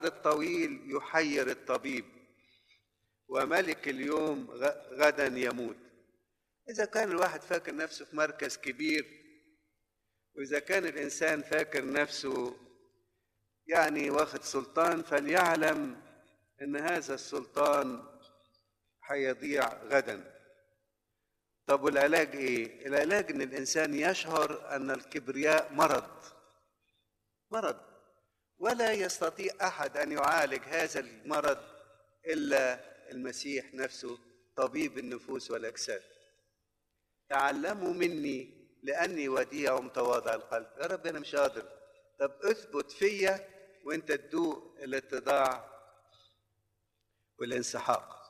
الطويل يحير الطبيب وملك اليوم غدا يموت إذا كان الواحد فاكر نفسه في مركز كبير وإذا كان الإنسان فاكر نفسه يعني واخد سلطان فليعلم ان هذا السلطان هيضيع غدا طب والعلاج ايه العلاج ان الانسان يشعر ان الكبرياء مرض مرض ولا يستطيع احد ان يعالج هذا المرض الا المسيح نفسه طبيب النفوس والاجساد تعلموا مني لاني وديع متواضع القلب يا رب انا مش قادر طب اثبت فيا وانت تدوق الاتضاع والانسحاق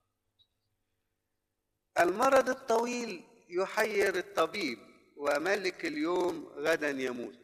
المرض الطويل يحير الطبيب وملك اليوم غدا يموت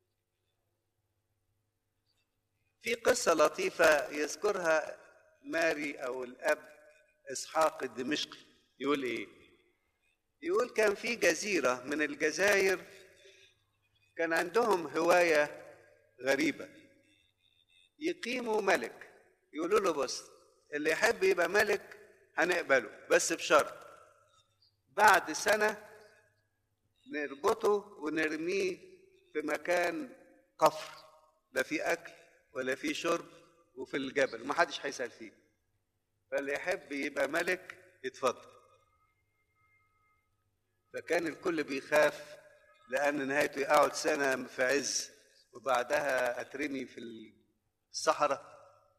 في قصة لطيفة يذكرها ماري أو الأب إسحاق الدمشقي يقول إيه؟ يقول كان في جزيرة من الجزائر كان عندهم هواية غريبة يقيموا ملك يقولوا له بص اللي يحب يبقى ملك هنقبله بس بشرط بعد سنة نربطه ونرميه في مكان قفر لا في أكل ولا في شرب وفي الجبل ما حدش هيسأل فيه فاللي يحب يبقى ملك يتفضل فكان الكل بيخاف لأن نهايته يقعد سنة في عز وبعدها أترمي في الصحراء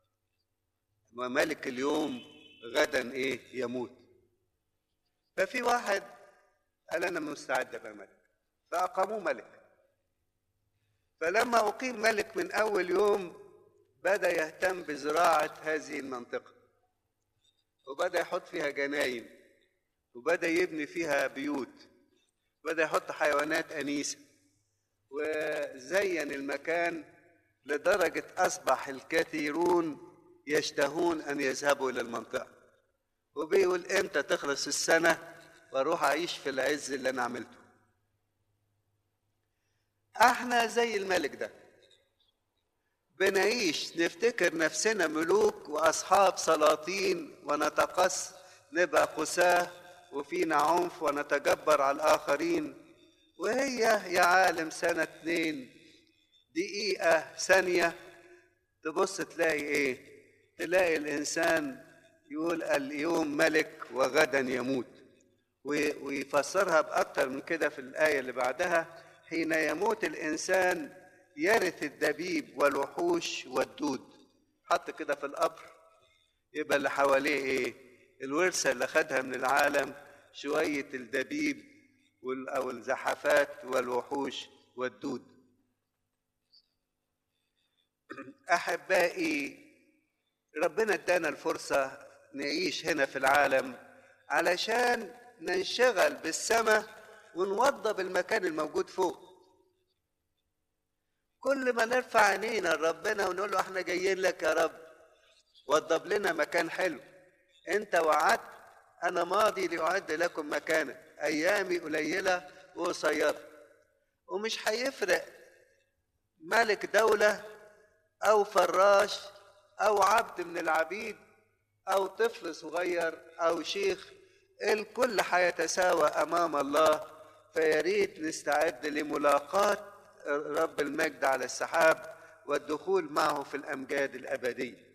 وملك اليوم غدا ايه يموت ففي واحد قال انا مستعد ابقى ملك فاقاموه ملك فلما اقيم ملك من اول يوم بدا يهتم بزراعه هذه المنطقه وبدا يحط فيها جناين وبدا يبني فيها بيوت بدا يحط حيوانات انيسه وزين المكان لدرجه اصبح الكثيرون يشتهون أن يذهبوا إلى المنطقة وبيقول إمتى تخلص السنة وأروح أعيش في العز اللي أنا عملته احنا زي الملك ده بنعيش نفتكر نفسنا ملوك واصحاب سلاطين ونتقص نبقى قساه وفينا عنف ونتجبر على الاخرين وهي يا عالم سنه اتنين دقيقه ثانيه تبص تلاقي ايه تلاقي الإنسان يقول اليوم ملك وغدا يموت ويفسرها بأكتر من كده في الآية اللي بعدها حين يموت الإنسان يرث الدبيب والوحوش والدود حط كده في القبر يبقى اللي حواليه ايه الورثة اللي خدها من العالم شوية الدبيب أو الزحفات والوحوش والدود أحبائي ربنا ادانا الفرصة نعيش هنا في العالم علشان ننشغل بالسماء ونوضب المكان الموجود فوق كل ما نرفع عينينا لربنا ونقول له احنا جايين لك يا رب وضب لنا مكان حلو انت وعدت انا ماضي لاعد لكم مكانا ايامي قليله وقصيره ومش هيفرق ملك دوله او فراش أو عبد من العبيد أو طفل صغير أو شيخ الكل هيتساوى أمام الله فياريت نستعد لملاقاة رب المجد على السحاب والدخول معه في الأمجاد الأبدية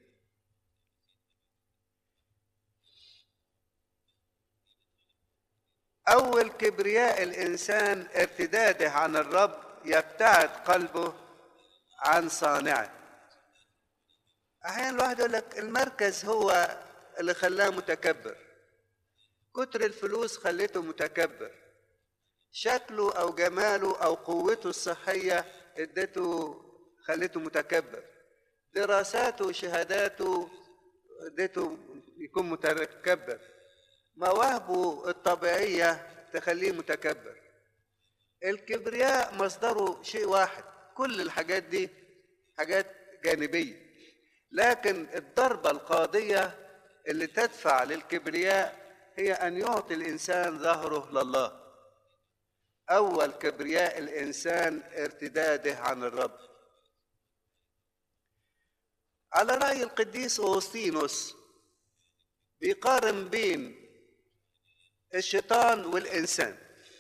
أول كبرياء الإنسان ارتداده عن الرب يبتعد قلبه عن صانعه احيانا الواحد يقول لك المركز هو اللي خلاه متكبر كتر الفلوس خليته متكبر شكله او جماله او قوته الصحيه ادته خليته متكبر دراساته وشهاداته ادته يكون متكبر مواهبه الطبيعيه تخليه متكبر الكبرياء مصدره شيء واحد كل الحاجات دي حاجات جانبيه لكن الضربة القاضية اللي تدفع للكبرياء هي أن يعطي الإنسان ظهره لله أول كبرياء الإنسان ارتداده عن الرب على رأي القديس أوسطينوس بيقارن بين الشيطان والإنسان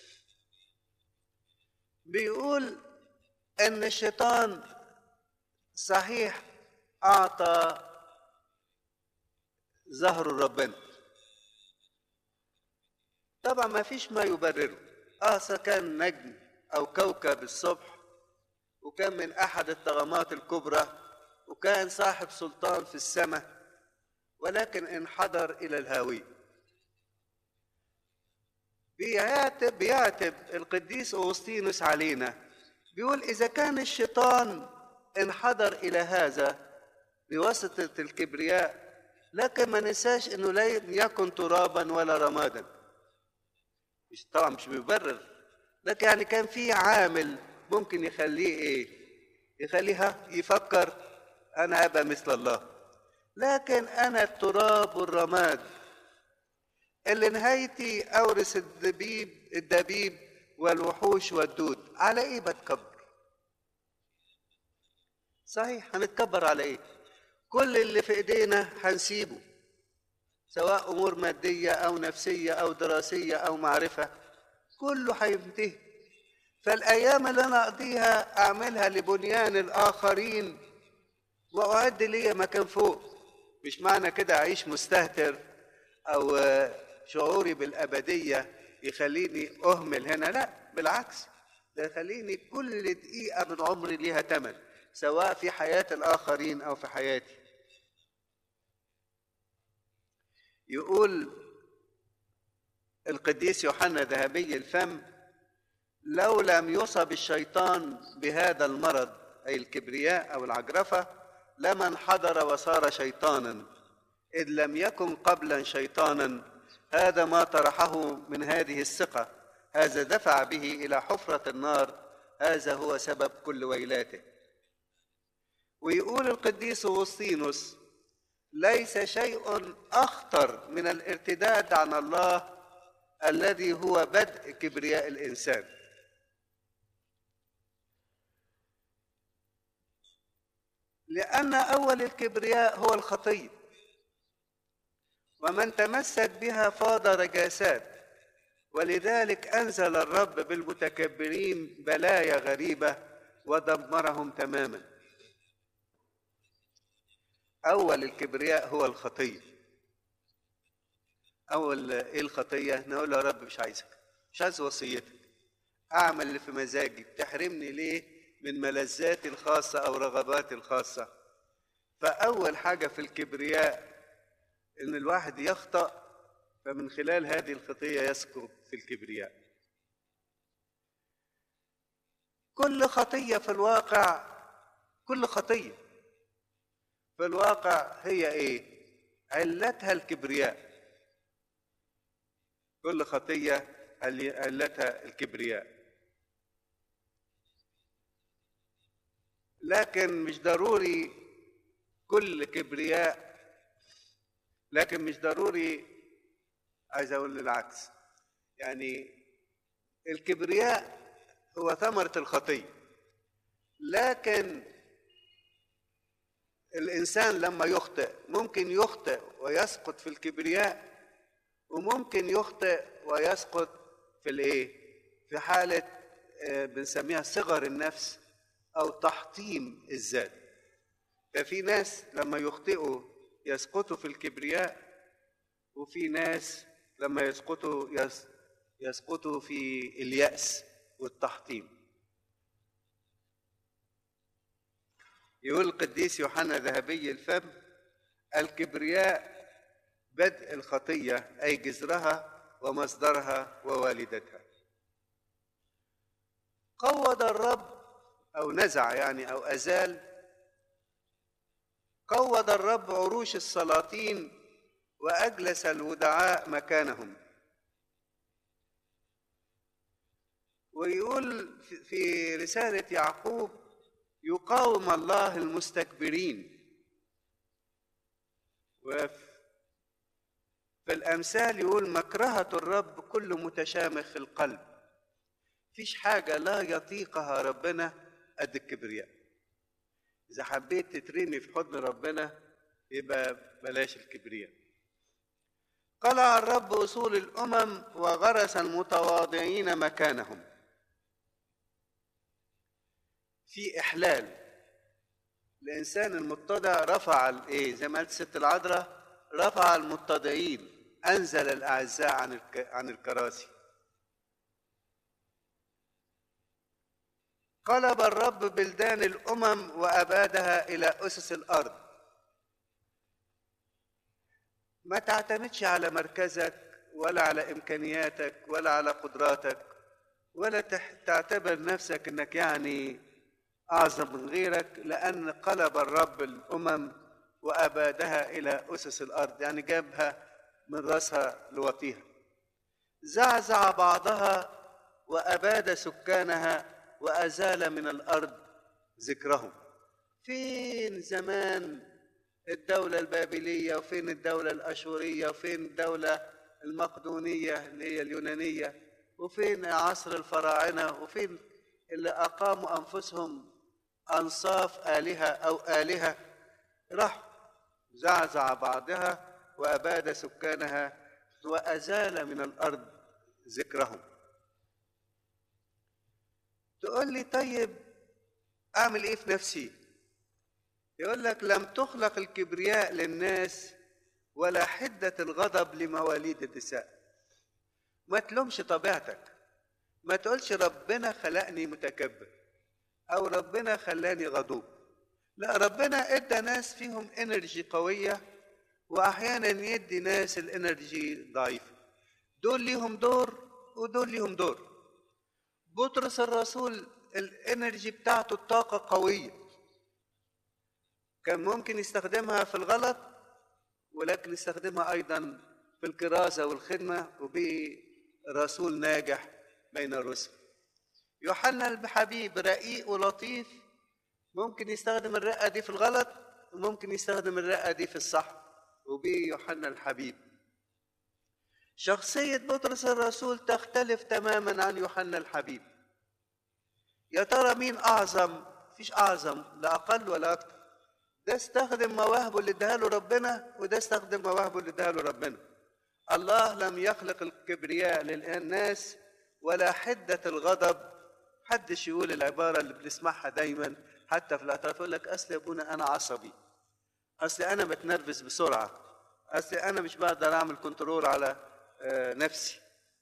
بيقول ان الشيطان صحيح اعطى ظهر ربنا طبعا ما فيش ما يبرره اه كان نجم او كوكب الصبح وكان من احد الطغمات الكبرى وكان صاحب سلطان في السماء ولكن انحدر الى الهاويه بيعاتب بيعاتب القديس أوسطينوس علينا بيقول إذا كان الشيطان انحدر إلى هذا بواسطة الكبرياء لكن ما ننساش إنه لم يكن ترابا ولا رمادا مش طبعا مش بيبرر لكن يعني كان في عامل ممكن يخليه إيه يخليها يفكر أنا أبقى مثل الله لكن أنا التراب والرماد اللي نهايتي أورث الدبيب الدبيب والوحوش والدود على إيه بتكبر صحيح هنتكبر على إيه كل اللي في إيدينا هنسيبه سواء أمور مادية أو نفسية أو دراسية أو معرفة كله هينتهي فالأيام اللي أنا أقضيها أعملها لبنيان الآخرين وأعد لي مكان فوق مش معنى كده أعيش مستهتر أو شعوري بالأبدية يخليني أهمل هنا لا بالعكس ده يخليني كل دقيقة من عمري ليها تمن سواء في حياة الآخرين أو في حياتي يقول القديس يوحنا ذهبي الفم لو لم يصب الشيطان بهذا المرض أي الكبرياء أو العجرفة لما انحدر وصار شيطانا إذ لم يكن قبلا شيطانا هذا ما طرحه من هذه الثقة هذا دفع به إلى حفرة النار هذا هو سبب كل ويلاته ويقول القديس أوسطينوس ليس شيء أخطر من الارتداد عن الله الذي هو بدء كبرياء الإنسان لأن أول الكبرياء هو الخطية ومن تمسك بها فاض رجاسات ولذلك انزل الرب بالمتكبرين بلايا غريبه ودمرهم تماما اول الكبرياء هو الخطيه اول ايه الخطيه نقول يا رب مش عايزك مش عايز وصيتك اعمل اللي في مزاجي تحرمني ليه من ملذاتي الخاصه او رغباتي الخاصه فاول حاجه في الكبرياء ان الواحد يخطأ فمن خلال هذه الخطية يسقط في الكبرياء كل خطية في الواقع كل خطية في الواقع هي ايه علتها الكبرياء كل خطية علتها الكبرياء لكن مش ضروري كل كبرياء لكن مش ضروري عايز اقول العكس يعني الكبرياء هو ثمرة الخطية لكن الإنسان لما يخطئ ممكن يخطئ ويسقط في الكبرياء وممكن يخطئ ويسقط في الإيه؟ في حالة بنسميها صغر النفس أو تحطيم الذات ففي ناس لما يخطئوا يسقطوا في الكبرياء وفي ناس لما يسقطوا يس يسقطوا في اليأس والتحطيم يقول القديس يوحنا ذهبي الفم الكبرياء بدء الخطية أي جذرها ومصدرها ووالدتها قوض الرب أو نزع يعني أو أزال قوض الرب عروش السلاطين واجلس الودعاء مكانهم ويقول في رساله يعقوب يقاوم الله المستكبرين وفي الامثال يقول مكرهه الرب كل متشامخ القلب فيش حاجه لا يطيقها ربنا قد الكبرياء إذا حبيت تترمي في حضن ربنا يبقى بلاش الكبرياء قلع الرب أصول الأمم وغرس المتواضعين مكانهم في إحلال الإنسان المتضع رفع الإيه زي ما قالت الست العذراء رفع المتضعين أنزل الأعزاء عن الك... عن الكراسي قلب الرب بلدان الأمم وأبادها إلى أسس الأرض ما تعتمدش على مركزك ولا على إمكانياتك ولا على قدراتك ولا تح- تعتبر نفسك إنك يعني أعظم من غيرك لأن قلب الرب الأمم وأبادها إلى أسس الأرض يعني جابها من رأسها لوطيها زعزع بعضها وأباد سكانها وأزال من الأرض ذكرهم فين زمان الدولة البابلية وفين الدولة الأشورية وفين الدولة المقدونية اللي هي اليونانية وفين عصر الفراعنة وفين اللي أقاموا أنفسهم أنصاف آلهة أو آلهة راح زعزع بعضها وأباد سكانها وأزال من الأرض ذكرهم تقول لي طيب أعمل إيه في نفسي يقول لك لم تخلق الكبرياء للناس ولا حدة الغضب لمواليد النساء ما تلومش طبيعتك ما تقولش ربنا خلقني متكبر أو ربنا خلاني غضوب لا ربنا ادى ناس فيهم انرجي قوية وأحيانا يدي ناس الانرجي ضعيفة دول ليهم دور ودول ليهم دور بطرس الرسول الانرجي بتاعته الطاقة قوية كان ممكن يستخدمها في الغلط ولكن يستخدمها أيضا في الكرازة والخدمة وبقي رسول ناجح بين الرسل يوحنا الحبيب رقيق ولطيف ممكن يستخدم الرقة دي في الغلط وممكن يستخدم الرقة دي في الصح وبقي يوحنا الحبيب شخصية بطرس الرسول تختلف تماما عن يوحنا الحبيب يا ترى مين أعظم فيش أعظم لا أقل ولا أكثر ده استخدم مواهبه اللي اداها له ربنا وده استخدم مواهبه اللي اداها له ربنا الله لم يخلق الكبرياء للناس ولا حدة الغضب حدش يقول العبارة اللي بنسمعها دايما حتى في الاعتراف يقول لك أصل يا ابونا أنا عصبي أصل أنا بتنرفز بسرعة أصل أنا مش بقدر أعمل كنترول على آه، نفسي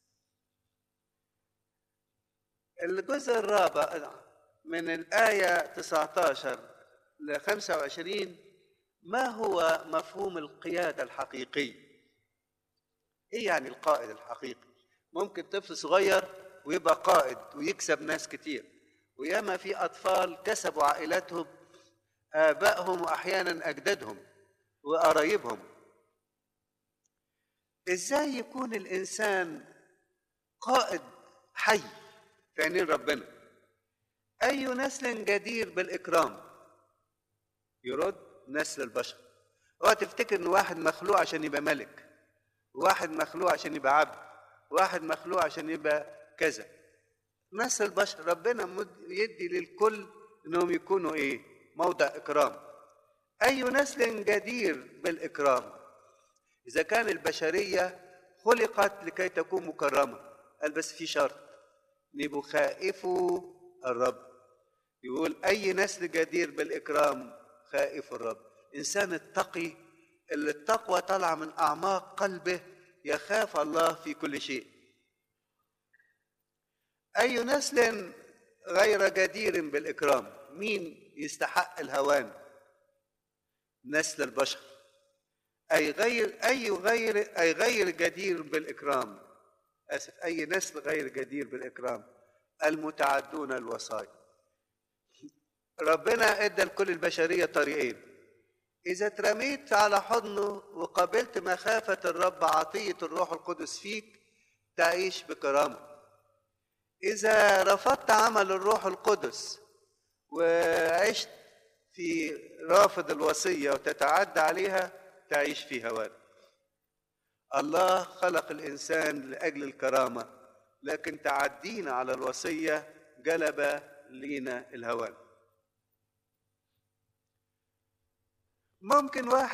الجزء الرابع من الآية 19 ل 25 ما هو مفهوم القيادة الحقيقي؟ إيه يعني القائد الحقيقي؟ ممكن طفل صغير ويبقى قائد ويكسب ناس كتير وياما في أطفال كسبوا عائلاتهم آبائهم وأحيانا أجدادهم وقرايبهم إزاي يكون الإنسان قائد حي في عينين ربنا أي نسل جدير بالإكرام يرد نسل البشر اوعى تفتكر ان واحد مخلوق عشان يبقى ملك واحد مخلوق عشان يبقى عبد واحد مخلوق عشان يبقى كذا نسل البشر ربنا مد- يدي للكل انهم يكونوا ايه موضع اكرام اي نسل جدير بالاكرام اذا كان البشريه خلقت لكي تكون مكرمه قال بس في شرط نبقوا خائفوا الرب يقول أي نسل جدير بالإكرام خائف الرب إنسان التقي اللي التقوى طالعة من أعماق قلبه يخاف الله في كل شيء أي نسل غير جدير بالإكرام مين يستحق الهوان نسل البشر أي غير أي غير أي غير جدير بالإكرام آسف أي نسل غير جدير بالإكرام المتعدون الوصايا ربنا ادى لكل البشريه طريقين اذا اترميت على حضنه وقبلت مخافه الرب عطيه الروح القدس فيك تعيش بكرامه اذا رفضت عمل الروح القدس وعشت في رافض الوصيه وتتعدى عليها تعيش في هوان الله خلق الانسان لاجل الكرامه لكن تعدينا على الوصيه جلب لينا الهوان ممكن واحد